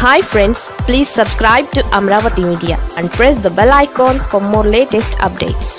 hi friends please subscribe to Amaravati media and press the bell icon for more latest updates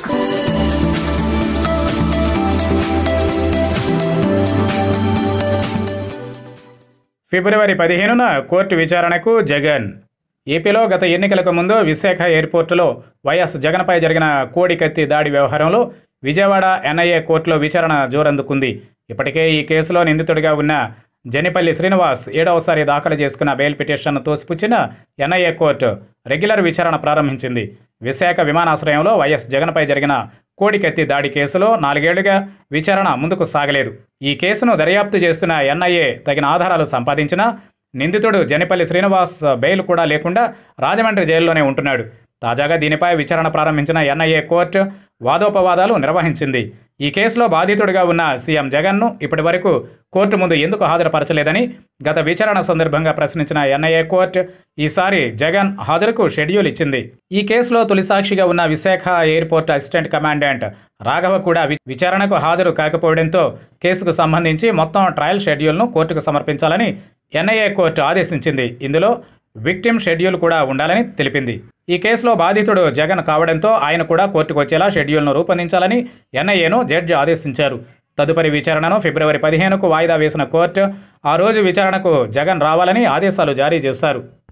ఫిబ్రవరి పదిహేనున court విచారణకు జగన్ ఏపీలో గత ఎన్నికలకు ముందు విశాఖ ఎయిర్పోర్టులో వైఎస్ జగన్పై జరిగిన కోడి కత్తి దాడి వ్యవహారంలో విజయవాడ ఎన్ఐఏ కోర్టులో విచారణ జోరందుకుంది ఇప్పటికే ఈ కేసులో నిందితుడిగా ఉన్న జనిపల్లి శ్రీనివాస్ ఏడవసారి దాఖలు చేసుకున్న బెయిల్ పిటిషన్ను తోసిపుచ్చిన ఎన్ఐఏ కోర్టు రెగ్యులర్ విచారణ ప్రారంభించింది విశాఖ విమానాశ్రయంలో వైఎస్ జగన్పై జరిగిన కోడికత్తి దాడి కేసులో నాలుగేళ్లుగా విచారణ ముందుకు సాగలేదు ఈ కేసును దర్యాప్తు చేస్తున్న ఎన్ఐఏ తగిన ఆధారాలు సంపాదించినా నిందితుడు జనిపల్లి శ్రీనివాస్ బెయిల్ కూడా లేకుండా రాజమండ్రి జైల్లోనే ఉంటున్నాడు తాజాగా దీనిపై విచారణ ప్రారంభించిన ఎన్ఐఏ కోర్టు వాదోపవాదాలు నిర్వహించింది ఈ కేసులో బాధితుడిగా ఉన్న సీఎం జగన్ను ఇప్పటి వరకు కోర్టు ముందు ఎందుకు హాజరుపరచలేదని గత విచారణ సందర్భంగా ప్రశ్నించిన ఎన్ఐఏ కోర్టు ఈసారి జగన్ హాజరుకు షెడ్యూల్ ఇచ్చింది ఈ కేసులో తొలి సాక్షిగా ఉన్న Visakha airport assistant commandant Raghava కూడా వి- విచారణకు హాజరు కాకపోవడంతో కేసుకు సంబంధించి మొత్తం ట్రయల్ షెడ్యూల్ను కోర్టుకు సమర్పించాలని ఎన్ఐఏ కోర్టు ఆదేశించింది ఇందులో విక్టిమ్ షెడ్యూల్ కూడా ఉండాలని తెలిపింది ఈ కేసులో బాధితుడు జగన్ కావడంతో ఆయన కూడా కోర్టుకు వచ్చేలా షెడ్యూల్ను రూపొందించాలని ఎన్ఐఏను జడ్జి ఆదేశించారు తదుపరి విచారణను ఫిబ్రవరి పదిహేనుకు వాయిదా వేసిన కోర్టు ఆ రోజు విచారణకు జగన్ రావాలని ఆదేశాలు జారీ చేశారు